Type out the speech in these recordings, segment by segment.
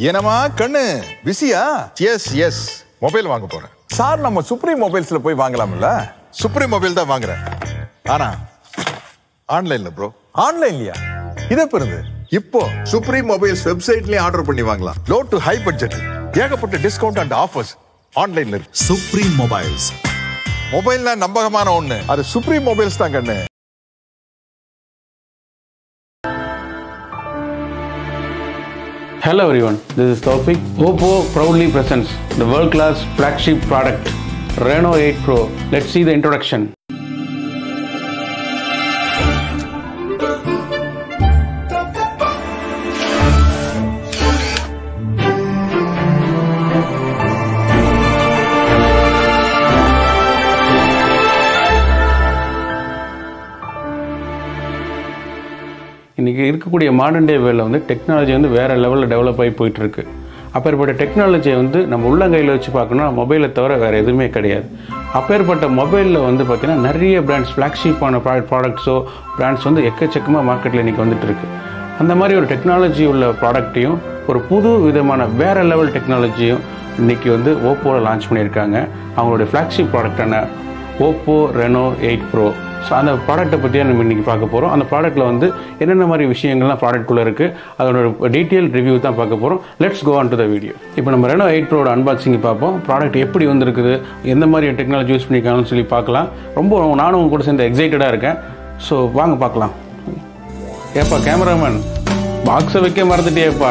என்னமா கண்ணு பிஸியா எஸ் எஸ் மொபைல் வாங்க போறேன் சார் நம்ம சுப்ரீம் மொபைல்ஸ்ல போய் வாங்கலாம்ல சுப்ரீம் மொபைல் தான் வாங்குறேன் ஆனா ஆன்லைன்ல ப்ரோ ஆன்லைன்லயா இது எப்ப இருந்து இப்போ சுப்ரீம் மொபைல்ஸ் வெப்சைட்லயே ஆர்டர் பண்ணி வாங்கலாம் லோ டு ஹை பட்ஜெட் ஏகப்பட்ட டிஸ்கவுண்ட் அண்ட் ஆஃபர்ஸ் ஆன்லைன்ல இருக்கு சுப்ரீம் மொபைல்ஸ் மொபைல்னா நம்பகமான ஒண்ணு அது சுப்ரீம் மொபைல்ஸ் தான் கண்ணு Hello everyone, this is Taufik. Oppo proudly presents the world-class flagship product Reno 8 Pro. Let's see the introduction. இன்றைக்கி இருக்கக்கூடிய மாடர்ன் டே வேல வந்து டெக்னாலஜி வந்து வேறு லெவலில் டெவலப் ஆகி போயிட்டுருக்கு அப்பேற்பட்ட டெக்னாலஜியை வந்து நம்ம உள்ளங்கையில் வச்சு பார்க்கணும்னா மொபைலை தவிர வேறு எதுவுமே கிடையாது அப்பேற்பட்ட மொபைலில் வந்து பார்த்திங்கன்னா நிறைய பிராண்ட்ஸ் ஃப்ளாக்ஷிப்பான ப்ராடக்ட் ப்ராடக்ட்ஸோ பிராண்ட்ஸ் வந்து எக்கச்சக்கமாக மார்க்கெட்டில் இன்றைக்கி வந்துட்டு இருக்கு அந்த மாதிரி ஒரு டெக்னாலஜி உள்ள ப்ராடக்ட்டையும் ஒரு புது விதமான வேறு லெவல் டெக்னாலஜியும் இன்றைக்கி வந்து ஓப்போவில் லான்ச் பண்ணியிருக்காங்க அவங்களுடைய ஃப்ளாக்ஷிப் ப்ராடக்டான Oppo Reno eight pro so அந்த ப்ராடக்ட்டை பற்றி நம்ம இன்றைக்கி பார்க்க போகிறோம் அந்த ப்ராடக்ட்டில் வந்து என்னென்ன மாதிரி விஷயங்கள்லாம் ப்ராடக்ட்குள்ளே இருக்குது அதோட டீட்டெயில் ரிவ்யூ தான் பார்க்க போகிறோம் let's go on to the video இப்போ நம்ம ரெனோ எயிட் ப்ரோட அன்பாக்சிங் பார்ப்போம் ப்ராடக்ட் எப்படி வந்திருக்குது எந்த மாதிரி டெக்னாலஜி யூஸ் பண்ணியிருக்காங்கன்னு சொல்லி பார்க்கலாம் ரொம்ப நானும் உங்க கூட சேர்ந்து எக்ஸைட்டடாக இருக்கேன் ஸோ வாங்க பார்க்கலாம் ஏப்பா கேமராமேன் பாக்ஸை வைக்க மறந்துட்டியேப்பா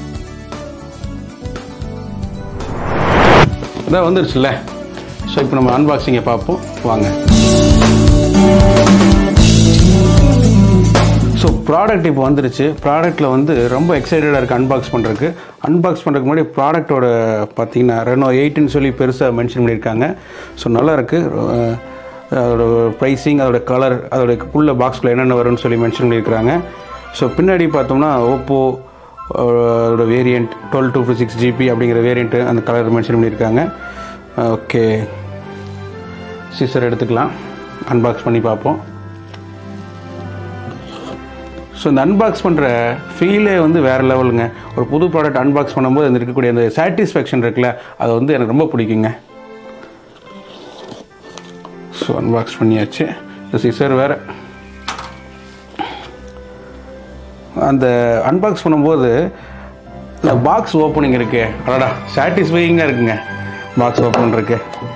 அதான் வந்துருச்சுல்ல ஸோ இப்போ நம்ம அன்பாக்சிங்கை பார்ப்போம் வாங்க ஸோ ப்ராடக்ட் இப்போ வந்துருச்சு ப்ராடக்ட்டில் வந்து ரொம்ப எக்ஸைட்டடாக இருக்குது அன்பாக்ஸ் பண்ணுறதுக்கு அன்பாக்ஸ் பண்ணுறதுக்கு முன்னாடி ப்ராடக்ட்டோட பார்த்தீங்கன்னா ரெனோ எயிட்டுன்னு சொல்லி பெருசாக மென்ஷன் பண்ணியிருக்காங்க ஸோ நல்லா இருக்குது அதோட ப்ரைஸிங் அதோட கலர் அதோட உள்ள பாக்ஸில் என்னென்ன வரும்னு சொல்லி மென்ஷன் பண்ணியிருக்கிறாங்க ஸோ பின்னாடி பார்த்தோம்னா ஓப்போ அதோட variant twelve two six GB அப்படிங்கிற வேரியண்ட்டு அந்த கலர் மென்ஷன் பண்ணியிருக்காங்க ஓகே சிசர் எடுத்துக்கலாம் அன்பாக்ஸ் பண்ணி பார்ப்போம் ஸோ இந்த அன்பாக்ஸ் பண்ணுற ஃபீலே வந்து வேறு லெவலுங்க ஒரு புது ப்ராடக்ட் அன்பாக்ஸ் பண்ணும்போது அந்த இருக்கக்கூடிய அந்த சாட்டிஸ்ஃபேக்ஷன் இருக்குல்ல அது வந்து எனக்கு ரொம்ப பிடிக்குங்க ஸோ அன்பாக்ஸ் பண்ணியாச்சு இந்த சிசர் வேறு அந்த அன்பாக்ஸ் பண்ணும்போது இந்த பாக்ஸ் ஓப்பனிங் இருக்கே அடடா சாட்டிஸ்ஃபையிங்காக இருக்குங்க பாக்ஸ் ஓப்பன் இருக்கு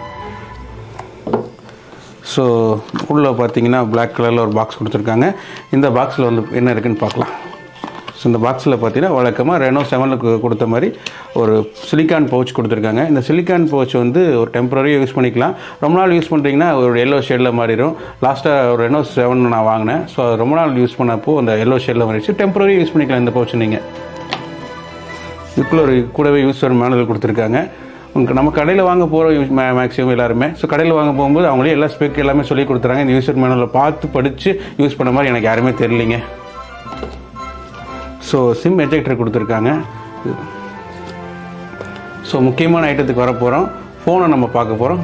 ஸோ உள்ளே பார்த்தீங்கன்னா பிளாக் கலரில் ஒரு பாக்ஸ் கொடுத்துருக்காங்க இந்த பாக்ஸில் வந்து என்ன இருக்குன்னு பார்க்கலாம் ஸோ இந்த பாக்ஸில் பார்த்தீங்கன்னா வழக்கமாக ரெனோ செவனுக்கு கொடுத்த மாதிரி ஒரு சிலிக்கான் பவுச் கொடுத்துருக்காங்க இந்த சிலிக்கான் பவுச் வந்து ஒரு டெம்பரரியாக யூஸ் பண்ணிக்கலாம் ரொம்ப நாள் யூஸ் பண்ணுறீங்கன்னா ஒரு எல்லோ ஷேடில் மாறிடும் லாஸ்ட்டாக ஒரு ரெனோ செவன் நான் வாங்கினேன் ஸோ அது ரொம்ப நாள் யூஸ் பண்ணப்போ அந்த எல்லோ ஷேடில் மாறிடுச்சு டெம்பரரி யூஸ் பண்ணிக்கலாம் இந்த பவுச் நீங்கள் இதுக்குள்ளே ஒரு கூடவே யூஸர் மேனுவல் கொடுத்துருக்காங்க உங்களுக்கு நம்ம கடையில் வாங்க போகிறோம் மே மேக்ஸிமம் எல்லாருமே ஸோ கடையில் வாங்க போகும்போது அவங்களே எல்லா ஸ்பெக் எல்லாமே சொல்லி கொடுத்துறாங்க இந்த யூசர் மேனுவலில் பார்த்து படித்து யூஸ் பண்ண மாதிரி எனக்கு யாருமே தெரியலிங்க ஸோ சிம் எஜெக்டர் கொடுத்துருக்காங்க ஸோ முக்கியமான ஐட்டத்துக்கு வர போகிறோம் ஃபோனை நம்ம பார்க்க போகிறோம்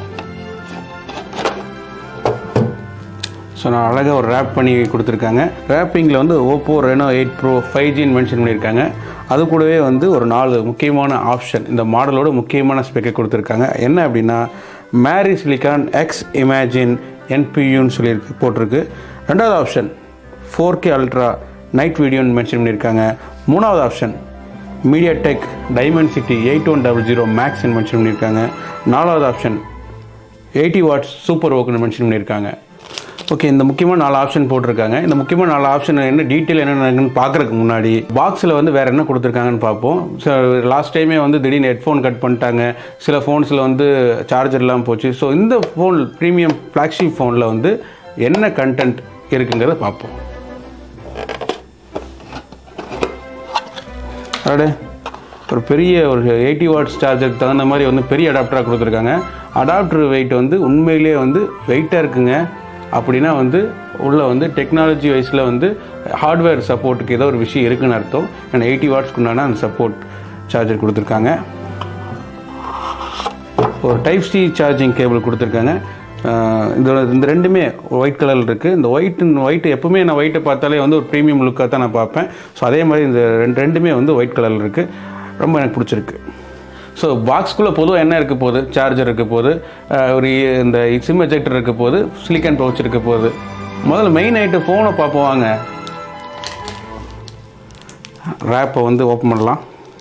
ஸோ நான் அழகாக ஒரு ரேப் பண்ணி கொடுத்துருக்காங்க ரேப்பிங்கில் வந்து Oppo Reno eight pro five ஜின்னு மென்ஷன் பண்ணியிருக்காங்க அது கூடவே வந்து ஒரு நாலு முக்கியமான ஆப்ஷன் இந்த மாடலோட முக்கியமான ஸ்பெக்கை கொடுத்துருக்காங்க என்ன அப்படின்னா மேரி சிலிகான் எக்ஸ் இமேஜின் என்பியூன்னு சொல்லியிருக்கு போட்டிருக்கு ரெண்டாவது option four K ultra night வீடியோன்னு மென்ஷன் பண்ணியிருக்காங்க மூணாவது option MediaTek Dimensity eight one double zero மேக்ஸ்ன்னு மென்ஷன் பண்ணியிருக்காங்க நாலாவது ஆப்ஷன் எயிட்டி வாட்ஸ் சூப்பர் ஓக்குன்னு மென்ஷன் பண்ணியிருக்காங்க ஓகே இந்த முக்கியமான நாலு ஆப்ஷன் போட்டிருக்காங்க இந்த முக்கியமான நாலு ஆப்ஷன் என்ன டீட்டெயில் என்னென்னு பார்க்குறதுக்கு முன்னாடி பாக்ஸில் வந்து வேறு என்ன கொடுத்துருக்காங்கன்னு பார்ப்போம் ஸோ லாஸ்ட் டைமே வந்து திடீர்னு ஹெட்ஃபோன் கட் பண்ணிட்டாங்க சில ஃபோன்ஸில் வந்து சார்ஜர் இல்லாமல் போச்சு ஸோ இந்த ஃபோன் ப்ரீமியம் ஃப்ளாக்ஷிப் ஃபோனில் வந்து என்ன கண்டென்ட் இருக்குங்கிறத பார்ப்போம் அடே ஒரு பெரிய ஒரு எயிட்டி வாட்ஸ் சார்ஜருக்கு தகுந்த மாதிரி வந்து பெரிய அடாப்டராக கொடுத்துருக்காங்க அடாப்டர் வெயிட் வந்து உண்மையிலேயே வந்து வெயிட்டாக இருக்குங்க அப்படின்னா வந்து உள்ள வந்து டெக்னாலஜி வைஸில் வந்து ஹார்ட்வேர் சப்போர்ட்டுக்கு ஏதோ ஒரு விஷயம் இருக்குன்னு அர்த்தம் ஏன்னா எயிட்டி வாட்ஸ்க்கு உண்டான அந்த சப்போர்ட் சார்ஜர் கொடுத்துருக்காங்க ஒரு டைப் சி சார்ஜிங் கேபிள் கொடுத்துருக்காங்க அஹ் இதோட இந்த ரெண்டுமே ஒயிட் கலரில் இருக்குது இந்த ஒயிட் ஒயிட் எப்பவுமே நான் ஒயிட்டை பார்த்தாலே வந்து ஒரு ப்ரீமியம் லுக்காக தான் நான் பார்ப்பேன் ஸோ அதே மாதிரி இந்த ரெண்டு ரெண்டுமே வந்து ஒயிட் கலரில் இருக்குது ரொம்ப எனக்கு பிடிச்சிருக்கு ஸோ பாக்ஸ்குள்ளே பொதுவாக என்ன இருக்க போகுது சார்ஜர் இருக்க போகுது அஹ் ஒரு இந்த சிம் எஜெக்டர் இருக்க போகுது சிலிக்கான் பவுச் இருக்க போகுது முதல்ல மெயின் ஐட்டம் ஃபோனை பார்ப்போம் வாங்க ரேப்பை வந்து ஓப்பன் பண்ணலாம்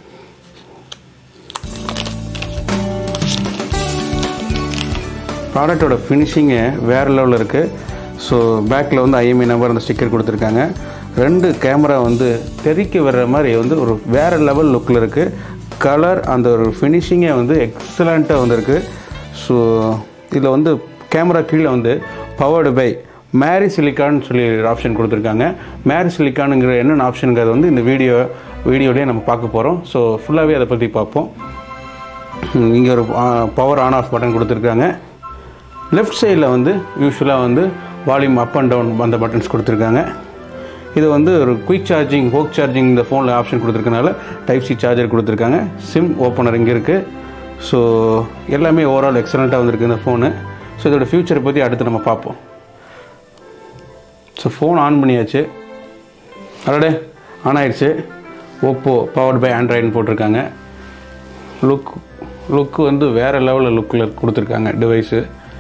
ப்ராடக்டோட ஃபினிஷிங்கு வேறு லெவலில் இருக்குது ஸோ பேக்கில் வந்து ஐஎம்ஐ நம்பர் அந்த ஸ்டிக்கர் கொடுத்துருக்காங்க ரெண்டு கேமரா வந்து தெறிக்க வர்ற மாதிரி வந்து ஒரு வேறு லெவல் லுக்கில் இருக்குது கலர் அந்த ஒரு ஃபினிஷிங்கே வந்து எக்ஸலண்ட்டாக வந்திருக்கு ஸோ இதில் வந்து கேமரா கீழே வந்து பவர்டு பை மேரி சிலிக்கான்னு சொல்லி ஒரு ஆப்ஷன் கொடுத்துருக்காங்க மேரி சிலிக்கானுங்கிற என்னென்ன ஆப்ஷனுங்கிறது வந்து இந்த வீடியோ வீடியோலேயே நம்ம பார்க்க போகிறோம் ஸோ ஃபுல்லாகவே அதை பற்றி பார்ப்போம் இங்கே ஒரு பவர் ஆன் ஆஃப் பட்டன் கொடுத்துருக்காங்க லெஃப்ட் சைடில் வந்து யூஸ்வலாக வந்து வால்யூம் அப் அண்ட் டவுன் அந்த பட்டன்ஸ் கொடுத்துருக்காங்க இது வந்து ஒரு குயிக் சார்ஜிங் ஹோக் சார்ஜிங் இந்த ஃபோனில் ஆப்ஷன் கொடுத்துருக்கனால டைப் சி சார்ஜர் கொடுத்துருக்காங்க சிம் ஓப்பனர் இங்கே இருக்குது ஸோ எல்லாமே ஓவரால் எக்ஸலண்ட்டாக வந்திருக்கு இந்த ஃபோனு ஸோ இதோட ஃப்யூச்சரை பற்றி அடுத்து நம்ம பார்ப்போம் ஸோ ஃபோன் ஆன் பண்ணியாச்சு அடடே ஆன் ஆயிடுச்சு ஓப்போ பவர்ட் பை ஆண்ட்ராய்டுன்னு போட்டிருக்காங்க லுக் லுக் வந்து வேறு லெவலில் லுக்கில் கொடுத்துருக்காங்க டிவைஸு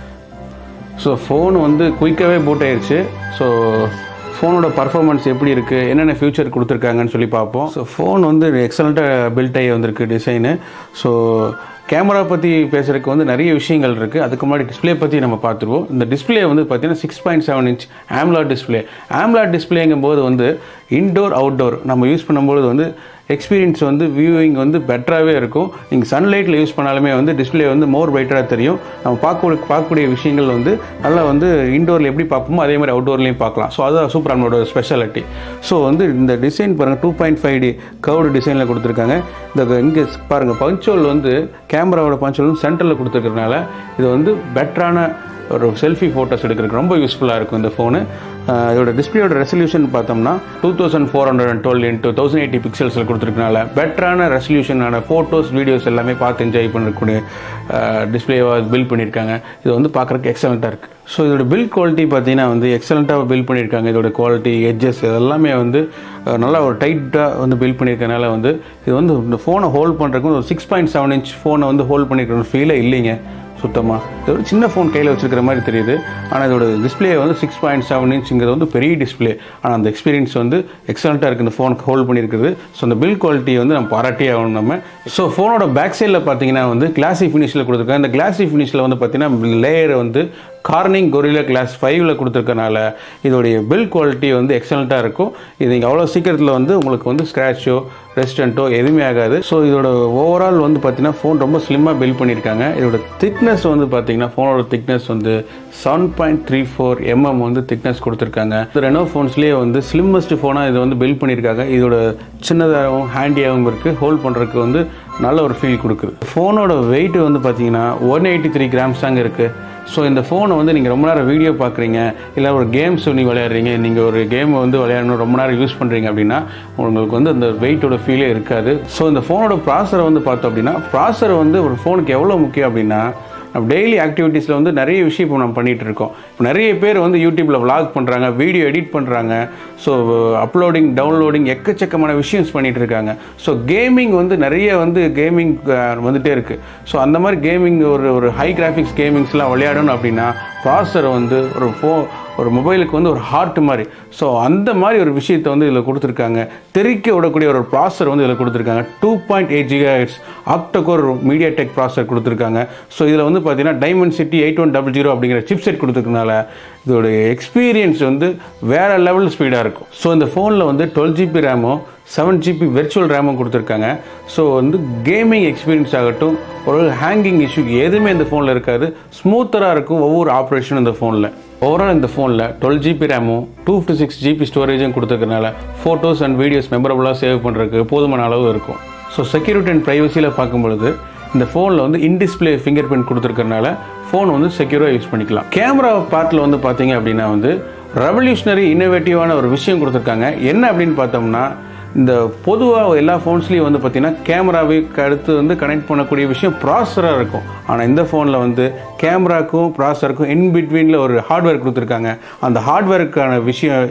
ஸோ ஃபோன் வந்து குயிக்காகவே பூட் ஆயிடுச்சு ஸோ ஃபோனோட பர்ஃபார்மன்ஸ் எப்படி இருக்குது என்னென்ன ஃபியூச்சர் கொடுத்துருக்காங்கன்னு சொல்லி பார்ப்போம் ஸோ ஃபோன் வந்து எக்ஸலண்ட்டாக பில்ட் ஆகி வந்திருக்கு டிசைனு ஸோ கேமரா பற்றி பேசுகிறதுக்கு வந்து நிறைய விஷயங்கள் இருக்குது அதுக்கு முன்னாடி டிஸ்ப்ளே பற்றி நம்ம பார்த்துருவோம் இந்த டிஸ்ப்ளே வந்து பார்த்தீங்கன்னா six point seven inch AMOLED display AMOLED டிஸ்பிளேங்கும் போது வந்து இன்டோர் அவுட்டோர் நம்ம யூஸ் பண்ணும்போது வந்து எக்ஸ்பீரியன்ஸ் வந்து வியூவிங் வந்து பெட்டராகவே இருக்கும் நீங்கள் சன்லைட்டில் யூஸ் பண்ணாலுமே வந்து டிஸ்ப்ளே வந்து மோர் பிரைட்டராக தெரியும் நம்ம பார்க்கக்கூடிய பார்க்கக்கூடிய விஷயங்கள் வந்து நல்லா வந்து இன்டோரில் எப்படி பார்ப்போமோ அதே மாதிரி அவுட்டோர்லேயும் பார்க்கலாம் ஸோ அதுதான் சூப்பர் நம்மளோட ஸ்பெஷாலிட்டி ஸோ வந்து இந்த டிசைன் பாருங்கள் two point five D curved டிசைனில் கொடுத்துருக்காங்க இந்த இங்கே பாருங்கள் பஞ்சோல் வந்து கேமராவோட பஞ்சோல் வந்து சென்டரில் கொடுத்துருக்கறனால இது வந்து பெட்டரான ஒரு செல்ஃபி ஃபோட்டோஸ் எடுக்கிறதுக்கு ரொம்ப யூஸ்ஃபுல்லாக இருக்கும் இந்த ஃபோனு இதோட டிஸ்பிளேயோட ரெசல்யூஷன் பார்த்தோம்னா two thousand four hundred and twelve into thousand eighty பிக்சல்ஸில் கொடுத்துருக்கனால பெட்டரான ரெசல்யூஷனான ஃபோட்டோஸ் வீடியோஸ் எல்லாமே பார்த்து என்ஜாய் பண்ணக்கூடிய டிஸ்பிளேவாக பில்ட் பண்ணியிருக்காங்க இது வந்து பார்க்குறதுக்கு எக்ஸலண்ட்டாக இருக்குது ஸோ இதோட பில் குவாலிட்டி பார்த்தீங்கன்னா வந்து எக்ஸலண்ட்டாக பில்ட் பண்ணியிருக்காங்க இதோட குவாலிட்டி எட்ஜஸ் இதெல்லாமே வந்து அஹ், நல்லா ஒரு டைட்டாக வந்து பில்ட் பண்ணியிருக்கனால வந்து இது வந்து இந்த ஃபோனை ஹோல்ட் பண்ணுறதுக்கு வந்து ஒரு சிக்ஸ் பாயிண்ட் செவன் இன்ச் ஃபோனை வந்து ஹோல்ட் பண்ணியிருக்கிற ஃபீலே இல்லைங்க சுத்தமாக இது ஒரு சின்ன ஃபோன் கையில் வச்சிருக்கிற மாதிரி தெரியுது ஆனால் இதோட டிஸ்பிளே வந்து சிக்ஸ் பாயிண்ட் செவன் இன்ச்சுங்கிறது வந்து பெரிய டிஸ்பிளே ஆனால் அந்த எக்ஸ்பீரியன்ஸ் வந்து எக்ஸலண்ட்டாக இருக்குது இந்த ஃபோனுக்கு ஹோல்ட் பண்ணியிருக்குது ஸோ அந்த பில் குவாலிட்டி வந்து நம்ம பாராட்டியே ஆகணும் நம்ம ஸோ ஃபோனோட பேக் சைடில் பார்த்தீங்கன்னா வந்து கிளாசி ஃபினிஷில் கொடுத்துருக்காங்க இந்த கிளாசி ஃபினிஷில் வந்து பார்த்தீங்கன்னா லேயர் வந்து கார்னிங் கொரில்லா கிளாஸ் ஃபைவ்ல கொடுத்துருக்கனால இதோடைய பில் குவாலிட்டி வந்து எக்ஸலண்ட்டாக இருக்கும் இது நீங்கள் அவ்வளோ சீக்கிரத்தில் வந்து உங்களுக்கு வந்து ஸ்க்ராச்சோ ரெஸ்டண்ட்டோ எதுவுமே ஆகாது ஸோ இதோட ஓவரால் வந்து பார்த்தீங்கன்னா ஃபோன் ரொம்ப ஸ்லிம்மாக பில்ட் பண்ணியிருக்காங்க இதோட திக்னஸ் வந்து பார்த்தீங்கன்னா ஃபோனோட திக்னஸ் வந்து seven point three four mm வந்து திக்னஸ் கொடுத்துருக்காங்க இந்த ரெனோ ஃபோன்ஸ்லேயே வந்து ஸ்லிம்மஸ்ட் ஃபோனாக இதை வந்து பில்ட் பண்ணியிருக்காங்க இதோட சின்னதாகவும் ஹேண்டியாகவும் இருக்குது ஹோல்ட் பண்ணுறதுக்கு வந்து நல்ல ஒரு ஃபீல் கொடுக்குது ஃபோனோட வெயிட் வந்து பார்த்தீங்கன்னா ஒன் எயிட்டி த்ரீ கிராம்ஸ் தாங்க இருக்குது ஸோ இந்த ஃபோனை வந்து நீங்கள் ரொம்ப நேரம் வீடியோ பார்க்குறீங்க இல்லை ஒரு கேம்ஸ் நீங்கள் விளையாடுறீங்க நீங்கள் ஒரு கேமை வந்து விளையாடணும் ரொம்ப நேரம் யூஸ் பண்ணுறீங்க அப்படின்னா உங்களுக்கு வந்து அந்த வெயிட்டோட ஃபீலே இருக்காது ஸோ இந்த ஃபோனோட ப்ராசரை வந்து பார்த்தோம் அப்படின்னா ப்ராசர் வந்து ஒரு ஃபோனுக்கு எவ்வளோ முக்கியம் அப்படின்னா நம்ம டெய்லி ஆக்டிவிட்டீஸில் வந்து நிறைய விஷயம் இப்போ நம்ம பண்ணிகிட்டு இருக்கோம் இப்போ நிறைய பேர் வந்து யூடியூப்பில் vlog பண்ணுறாங்க வீடியோ எடிட் பண்ணுறாங்க ஸோ அப்லோடிங் டவுன்லோடிங் எக்கச்சக்கமான விஷயம்ஸ் பண்ணிகிட்டு இருக்காங்க ஸோ கேமிங் வந்து நிறைய வந்து கேமிங் வந்துட்டே இருக்குது ஸோ அந்த மாதிரி கேமிங் ஒரு ஒரு ஹை கிராஃபிக்ஸ் கேமிங்ஸ்லாம் விளையாடணும் அப்படின்னா ப்ராசர் வந்து ஒரு ஃபோ ஒரு மொபைலுக்கு வந்து ஒரு ஹார்ட் மாதிரி ஸோ அந்த மாதிரி ஒரு விஷயத்தை வந்து இதில் கொடுத்துருக்காங்க தெறிக்க விடக்கூடிய ஒரு ப்ராசர் வந்து இதில் கொடுத்துருக்காங்க two point eight gigahertz octacore MediaTek processor கொடுத்துருக்காங்க ஸோ இதில் வந்து பார்த்தீங்கன்னா Dimensity eight one double zero அப்படிங்கிற சிப்செட் கொடுத்துருக்கனால இதோடைய எக்ஸ்பீரியன்ஸ் வந்து வேற லெவல் ஸ்பீடாக இருக்கும் ஸோ இந்த ஃபோனில் வந்து டுவெல் ஜிபி ரேமும் செவன் ஜிபி வெர்ச்சுவல் ரேமும் கொடுத்துருக்காங்க ஸோ வந்து கேமிங் எக்ஸ்பீரியன்ஸ் ஆகட்டும் ஒரு ஹேங்கிங் இஷ்யூ எதுவுமே இந்த ஃபோனில் இருக்காது ஸ்மூத்தராக இருக்கும் ஒவ்வொரு ஆப்ரேஷனும் இந்த ஃபோனில் ஓவரால் இந்த ஃபோனில் டுவெல் ஜிபி ரேமும் டூ ஃபிஃப்டி சிக்ஸ் ஜிபி ஸ்டோரேஜும் கொடுத்துருக்கனால ஃபோட்டோஸ் அண்ட் வீடியோஸ் மெமரபுளாக சேவ் பண்ணுறதுக்கு போதுமான அளவு இருக்கும் ஸோ செக்யூரிட்டி அண்ட் ப்ரைவசியில் பார்க்கும் பொழுது இந்த ஃபோனில் வந்து இன்டிஸ்பிளே ஃபிங்கர் பிரிண்ட் கொடுத்துருக்கறனால ஃபோன் வந்து செக்யூராக யூஸ் பண்ணிக்கலாம் கேமரா பார்ட்டில் வந்து பார்த்தீங்க அப்படின்னா வந்து ரெவல்யூஷனரி இன்னோவேட்டிவான ஒரு விஷயம் கொடுத்துருக்காங்க என்ன அப்படின்னு பார்த்தோம்னா இந்த பொதுவாக எல்லா ஃபோன்ஸ்லேயும் வந்து பார்த்தீங்கன்னா கேமராவை அடுத்து வந்து கனெக்ட் பண்ணக்கூடிய விஷயம் ப்ராசராக இருக்கும் ஆனால் இந்த ஃபோனில் வந்து கேமராக்கும் ப்ராசருக்கும் இன் பிட்வீனில் ஒரு ஹார்ட்வேர் கொடுத்துருக்காங்க அந்த ஹார்ட்வேருக்கான விஷயம்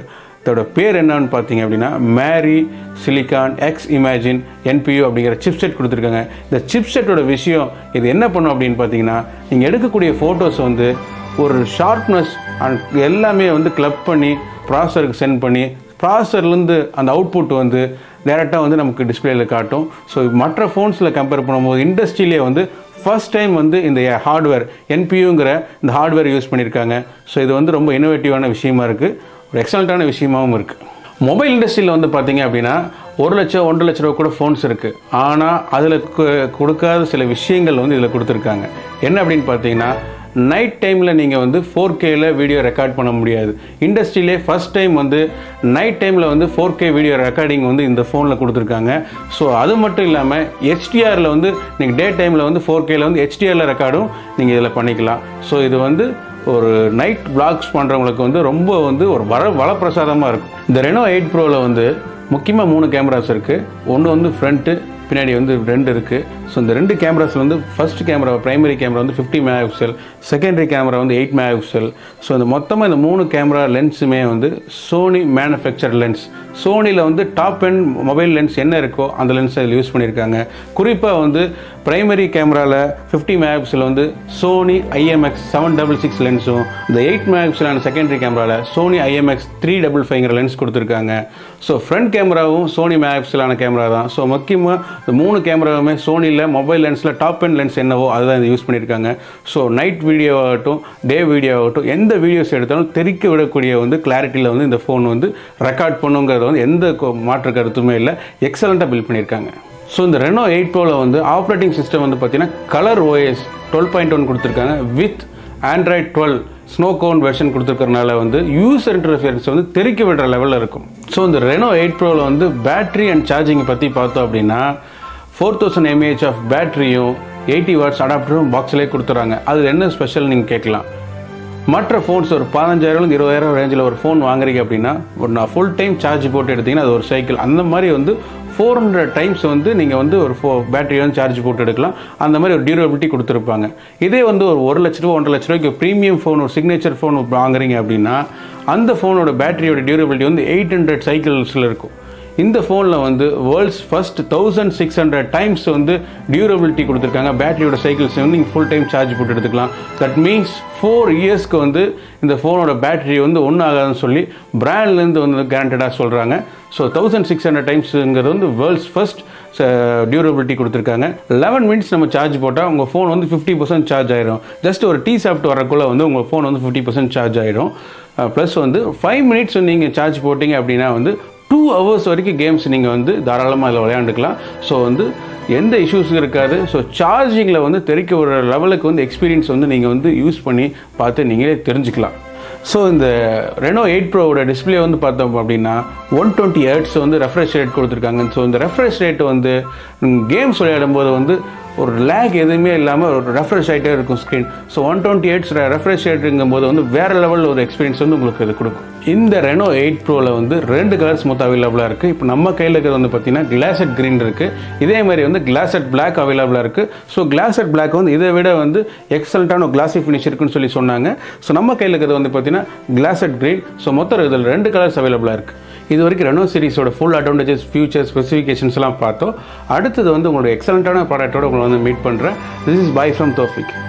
இதோட பேர் என்னன்னு பார்த்தீங்க அப்படின்னா Mari silicon x imagine NPU அப்படிங்கிற சிப்செட் கொடுத்துருக்காங்க இந்த சிப்செட்டோட விஷயம் இது என்ன பண்ணும் அப்படின்னு பார்த்தீங்கன்னா நீங்கள் எடுக்கக்கூடிய ஃபோட்டோஸ் வந்து ஒரு ஷார்ப்னஸ் அண்ட் எல்லாமே வந்து கிளப் பண்ணி ப்ராசருக்கு சென்ட் பண்ணி ப்ராசர்லேருந்து அந்த அவுட்புட் வந்து டேரெக்டாக வந்து நமக்கு டிஸ்பிளேல காட்டும் ஸோ மற்ற ஃபோன்ஸில் கம்பேர் பண்ணும்போது இண்டஸ்ட்ரியிலே வந்து ஃபர்ஸ்ட் டைம் வந்து இந்த ஹார்ட்வேர் என்பியூங்கிற இந்த ஹார்ட்வேர் யூஸ் பண்ணியிருக்காங்க ஸோ இது வந்து ரொம்ப இன்னோவேட்டிவான விஷயமா இருக்குது ஒரு எக்ஸலண்ட்டான விஷயமாவும் இருக்குது மொபைல் இண்டஸ்ட்ரியில் வந்து பார்த்தீங்க அப்படின்னா ஒரு லட்சம் ஒன்றரை லட்ச ரூபா கூட ஃபோன்ஸ் இருக்குது ஆனால் அதில் கொடுக்காத சில விஷயங்கள் வந்து இதில் கொடுத்துருக்காங்க என்ன அப்படின்னு பார்த்தீங்கன்னா நைட் டைமில் நீங்கள் வந்து ஃபோர் கேல வீடியோ ரெக்கார்ட் பண்ண முடியாது இண்டஸ்ட்ரியிலே ஃபஸ்ட் டைம் வந்து நைட் டைமில் வந்து ஃபோர் கே வீடியோ ரெக்கார்டிங் வந்து இந்த ஃபோனில் கொடுத்துருக்காங்க ஸோ அது மட்டும் இல்லாமல் ஹெச்டிஆரில் வந்து நீங்கள் டே டைமில் வந்து ஃபோர் கேல வந்து ஹெச்டிஆரில் ரெக்கார்டும் நீங்கள் இதில் பண்ணிக்கலாம் ஸோ இது வந்து ஒரு நைட் பிளாக்ஸ் பண்ணுறவங்களுக்கு வந்து ரொம்ப வந்து ஒரு வர வளப்பிரசாதமாக இருக்கும் இந்த ரெனோ எயிட் ப்ரோவில் வந்து முக்கியமாக மூணு கேமராஸ் இருக்குது ஒன்று வந்து ஃப்ரண்ட்டு பின்னாடி வந்து ரெண்டு இருக்குது ஸோ இந்த ரெண்டு கேமராஸ் வந்து ஃபர்ஸ்ட் கேமரா பிரைமரி கேமரா வந்து fifty megapixel secondary camera வந்து எயிட் மெகா பிக்சல் ஸோ இந்த மொத்தமாக இந்த மூணு கேமரா லென்ஸுமே வந்து சோனி மேனுஃபேக்சர் லென்ஸ் சோனியில் வந்து டாப் எண்ட் மொபைல் லென்ஸ் என்ன இருக்கோ அந்த லென்ஸை இதில் யூஸ் பண்ணியிருக்காங்க குறிப்பாக வந்து பிரைமரி கேமராவில் ஃபிஃப்டி மெகா பிக்சல் வந்து Sony IMX seven double six லென்ஸும் இந்த எயிட் மெகா பிக்சலான செகண்டரி கேமராவில் சோனி ஐஎம்எக்ஸ் த்ரீ டபுள் ஃபைவ்ங்கிற லென்ஸ் கொடுத்துருக்காங்க ஸோ ஃப்ரண்ட் கேமராவும் சோனி மெகா பிக்சலான கேமரா தான் ஸோ முக்கியமாக இந்த மூணு கேமராவுமே சோனியில் மொபைல் லென்ஸில் டாப் எண்ட் லென்ஸ் என்னவோ அதுதான் இது யூஸ் பண்ணியிருக்காங்க ஸோ நைட் வீடியோ ஆகட்டும் டே வீடியோ ஆகட்டும் எந்த வீடியோஸ் எடுத்தாலும் தெரிக்க விடக்கூடிய வந்து கிளாரிட்டியில் வந்து இந்த ஃபோன் வந்து ரெக்கார்ட் பண்ணுங்கிறது வந்து எந்த கொ- மாற்று கருத்துமே இல்லை எக்ஸலண்ட்டாக பில்ட் பண்ணியிருக்காங்க ஸோ இந்த ரெனோ எயிட் ப்ரோவில் வந்து ஆப்ரேட்டிங் சிஸ்டம் வந்து பார்த்தீங்கன்னா colour OS twelve point one கொடுத்துருக்காங்க with Android twelve snow cone version கொடுத்துருக்கறனால வந்து யூசர் இன்டர்ஃபியரன்ஸ் வந்து தெறிக்க விடுற லெவலில் இருக்கும் ஸோ இந்த ரெனோ எயிட் ப்ரோவில் வந்து பேட்டரி அண்ட் சார்ஜிங் பற்றி பார்த்தோம் அப்படின்னா ஃபோர் தௌசண்ட் எம்ஏஹெச் ஆஃப் பேட்டரியும் எயிட்டி வாட்ஸ் அடாப்டரும் பாக்ஸ்லேயே கொடுத்துறாங்க அது என்ன ஸ்பெஷல் நீங்கள் கேட்கலாம் மற்ற ஃபோன்ஸ் ஒரு பதினஞ்சாயிரம் இருபதாயிரம் ரேஞ்சில் ஒரு ஃபோன் வாங்குறீங்க அப்படின்னா ஒரு நான் ஃபுல் டைம் சார்ஜ் போட்டு எடுத்தீங்கன்னா அது ஒரு சைக்கிள் அந்த மாதிரி வந்து ஃபோர் ஹண்ட்ரட் டைம்ஸ் வந்து நீங்கள் வந்து ஒரு ஃபோ பேட்டரி வந்து சார்ஜ் போட்டு எடுக்கலாம் அந்த மாதிரி ஒரு டியூரபிலிட்டி கொடுத்துருப்பாங்க இதே வந்து ஒரு ஒரு லட்ச ரூபா ஒன்றரை லட்ச ரூபாய்க்கு ப்ரீமியம் ஃபோன் ஒரு சிக்னேச்சர் ஃபோன் வாங்குறீங்க அப்படின்னா அந்த ஃபோனோட பேட்டரியோட டியூரபிலிட்டி வந்து எயிட் ஹண்ட்ரட் சைக்கிள்ஸில் இருக்கும் இந்த ஃபோனில் வந்து world's first thousand six hundred times வந்து டியூரபிலிட்டி கொடுத்துருக்காங்க பேட்டரியோட சைக்கிள்ஸ் வந்து நீங்கள் ஃபுல் டைம் சார்ஜ் போட்டு எடுத்துக்கலாம் தட் மீன்ஸ் ஃபோர் இயர்ஸ்க்கு வந்து இந்த ஃபோனோட பேட்டரி வந்து ஒன்றும் ஆகாதுன்னு சொல்லி பிராண்ட்லேருந்து வந்து கேரண்டடாக சொல்கிறாங்க ஸோ தௌசண்ட் சிக்ஸ் ஹண்ட்ரட் டைம்ஸுங்கிறது வந்து வேர்ல்ட்ஸ் ஃபர்ஸ்ட் டியூரபிலிட்டி கொடுத்துருக்காங்க லெவன் மினிட்ஸ் நம்ம சார்ஜ் போட்டால் உங்கள் ஃபோன் வந்து ஃபிஃப்டி பர்சன்ட் சார்ஜ் ஆயிரும் ஜஸ்ட் ஒரு டீ சாப்பிட்டு வரக்குள்ள வந்து உங்கள் ஃபோன் வந்து ஃபிஃப்டி பர்சன்ட் சார்ஜ் ஆயிரும் ப்ளஸ் வந்து ஃபைவ் மினிட்ஸ் நீங்கள் சார்ஜ் போட்டிங்க அப்படின்னா வந்து டூ ஹவர்ஸ் வரைக்கும் கேம்ஸ் நீங்கள் வந்து தாராளமாக அதில் விளையாண்டுக்கலாம் ஸோ வந்து எந்த இஷ்யூஸும் இருக்காது ஸோ சார்ஜிங்கில் வந்து தெரிக்க விடுற லெவலுக்கு வந்து எக்ஸ்பீரியன்ஸ் வந்து நீங்கள் வந்து யூஸ் பண்ணி பார்த்து நீங்களே தெரிஞ்சுக்கலாம் ஸோ இந்த ரெனோ எயிட் ப்ரோவோட டிஸ்ப்ளே வந்து பார்த்தோம் அப்படின்னா ஒன் டுவெண்ட்டி ஹெர்ட்ஸ் வந்து ரெஃப்ரெஷ் ரேட் கொடுத்துருக்காங்க ஸோ இந்த ரெஃப்ரெஷ் ரேட் வந்து கேம்ஸ் விளையாடும்போது வந்து ஒரு லேக் எதுவுமே இல்லாமல் ஒரு ரெஃப்ரெஷ் ஆகிட்டே இருக்கும் screen so one twenty hertz refresh ரேட்டுங்கும் போது வந்து வேறு லெவலில் ஒரு எக்ஸ்பீரியன்ஸ் வந்து உங்களுக்கு இது கொடுக்கும் இந்த ரெனோ எயிட் ப்ரோவில் வந்து ரெண்டு கலர்ஸ் மொத்தம் அவைலபிளாக இருக்குது இப்போ நம்ம கையில் இருக்கிறது வந்து பார்த்தீங்கன்னா கிளாசட் க்ரீன் இருக்குது இதே மாதிரி வந்து கிளாசட் பிளாக் அவைலபிளாக இருக்குது ஸோ கிளாசட் பிளாக் வந்து இதை விட வந்து எக்ஸலண்ட்டான கிளாசி ஃபினிஷ் இருக்குன்னு சொல்லி சொன்னாங்க ஸோ நம்ம கையில் இருக்கிறது வந்து பார்த்தீங்கன்னா கிளாசட் க்ரீன் ஸோ மொத்தம் இதில் ரெண்டு கலர்ஸ் அவைலபிளாக இருக்குது இது வரைக்கும் ரெனோ சீரிஸோட ஃபுல் அட்வான்டேஜஸ் ஃபியூச்சர் ஸ்பெசிஃபிகேஷன்ஸ்லாம் பார்த்தோம் அடுத்தது வந்து உங்களோட எக்ஸலண்ட்டான ப்ராடக்ட்டோட உங்களை வந்து மீட் பண்ணுறேன் திஸ் இஸ் பை ஃப்ரம் தோஃபிக்